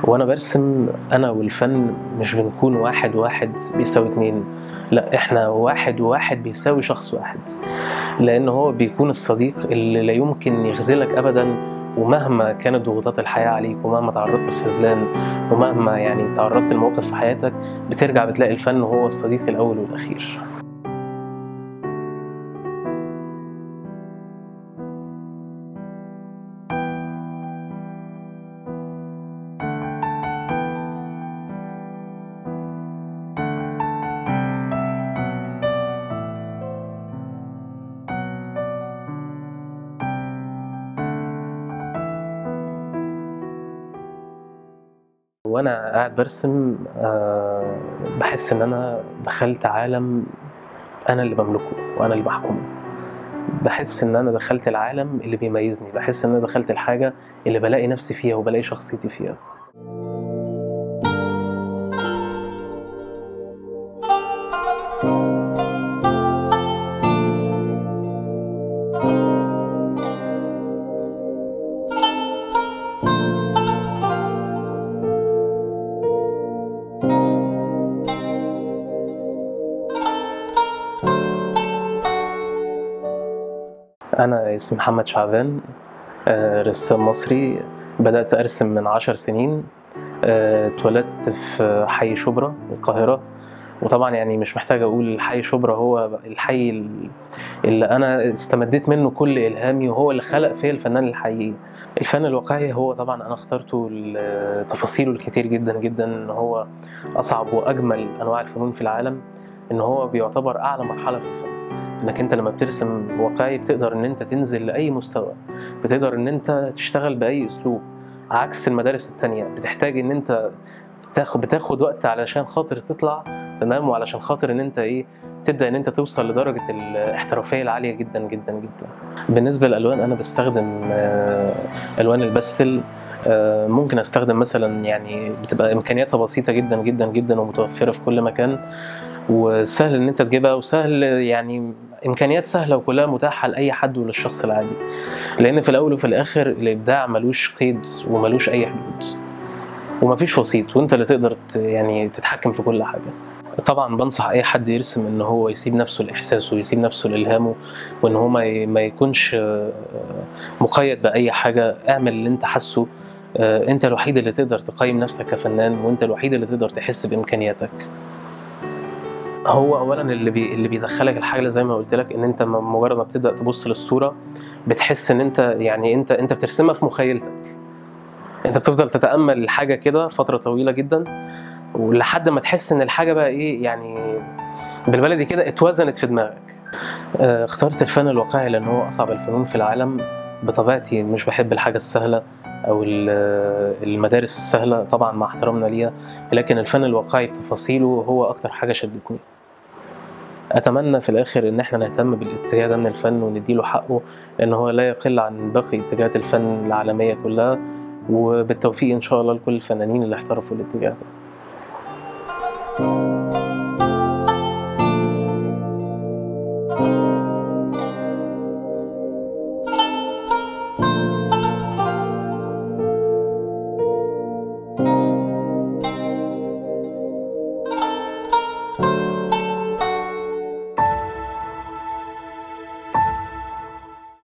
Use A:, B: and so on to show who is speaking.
A: وانا برسم انا والفن مش بنكون واحد واحد بيساوي اتنين لا احنا واحد وواحد بيساوي شخص واحد لان هو بيكون الصديق اللي لا يمكن يخذلك ابدا ومهما كانت ضغوطات الحياة عليك ومهما تعرضت للخذلان ومهما يعني تعرضت لمواقف في حياتك بترجع بتلاقي الفن هو الصديق الأول والأخير وانا قاعد برسم آه، بحس ان انا دخلت عالم انا اللي بملكه وانا اللي بحكمه بحس ان انا دخلت العالم اللي بيميزني بحس ان انا دخلت الحاجه اللي بلاقي نفسي فيها وبلاقي شخصيتي فيها انا اسمي محمد شعبان آه، رسام مصري بدات ارسم من عشر سنين آه، اتولدت في حي شبرا القاهره وطبعا يعني مش محتاج اقول حي شبرا هو الحي ال- اللي انا استمديت منه كل الهامي وهو اللي خلق فيا الفنان الحقيقي الفن الواقعي هو طبعا انا اخترته لتفاصيله الكتير جدا جدا ان هو اصعب واجمل انواع الفنون في العالم ان هو بيعتبر اعلى مرحله في الفن انك انت لما بترسم واقعي بتقدر ان انت تنزل لاي مستوى بتقدر ان انت تشتغل باي اسلوب عكس المدارس التانية بتحتاج ان انت بتاخد بتاخد وقت علشان خاطر تطلع تمام وعلشان خاطر ان انت ايه تبدا ان انت توصل لدرجه الاحترافيه العاليه جدا جدا جدا بالنسبه للالوان انا بستخدم آه، الوان الباستل آه، ممكن استخدم مثلا يعني بتبقى امكانياتها بسيطه جدا جدا جدا ومتوفره في كل مكان وسهل ان انت تجيبها وسهل يعني امكانيات سهله وكلها متاحه لاي حد وللشخص العادي لان في الاول وفي الاخر الابداع ملوش قيد وملوش اي حدود ومفيش وسيط وانت اللي تقدر ت- يعني تتحكم في كل حاجه طبعا بنصح اي حد يرسم ان هو يسيب نفسه لاحساسه ويسيب نفسه لالهامه وان هو ما ي- ما يكونش آه، مقيد باي حاجه اعمل اللي انت حاسه آه، انت الوحيد اللي تقدر تقيم نفسك كفنان وانت الوحيد اللي تقدر تحس بامكانياتك هو اولا اللي بي اللي بيدخلك الحاجه زي ما قلت لك ان انت م- مجرد ما بتبدا تبص للصوره بتحس ان انت يعني انت انت بترسمها في مخيلتك انت بتفضل تتامل الحاجه كده فتره طويله جدا ولحد ما تحس ان الحاجه بقى ايه يعني بالبلدي كده اتوزنت في دماغك آه، اخترت الفن الواقعي لان هو اصعب الفنون في العالم بطبيعتي مش بحب الحاجه السهله او ال- المدارس السهله طبعا مع احترامنا ليها لكن الفن الواقعي بتفاصيله هو اكتر حاجه شدتني اتمنى في الاخر ان احنا نهتم بالاتجاه ده من الفن ونديله حقه لان هو لا يقل عن باقي اتجاهات الفن العالميه كلها وبالتوفيق ان شاء الله لكل الفنانين اللي احترفوا الاتجاه ده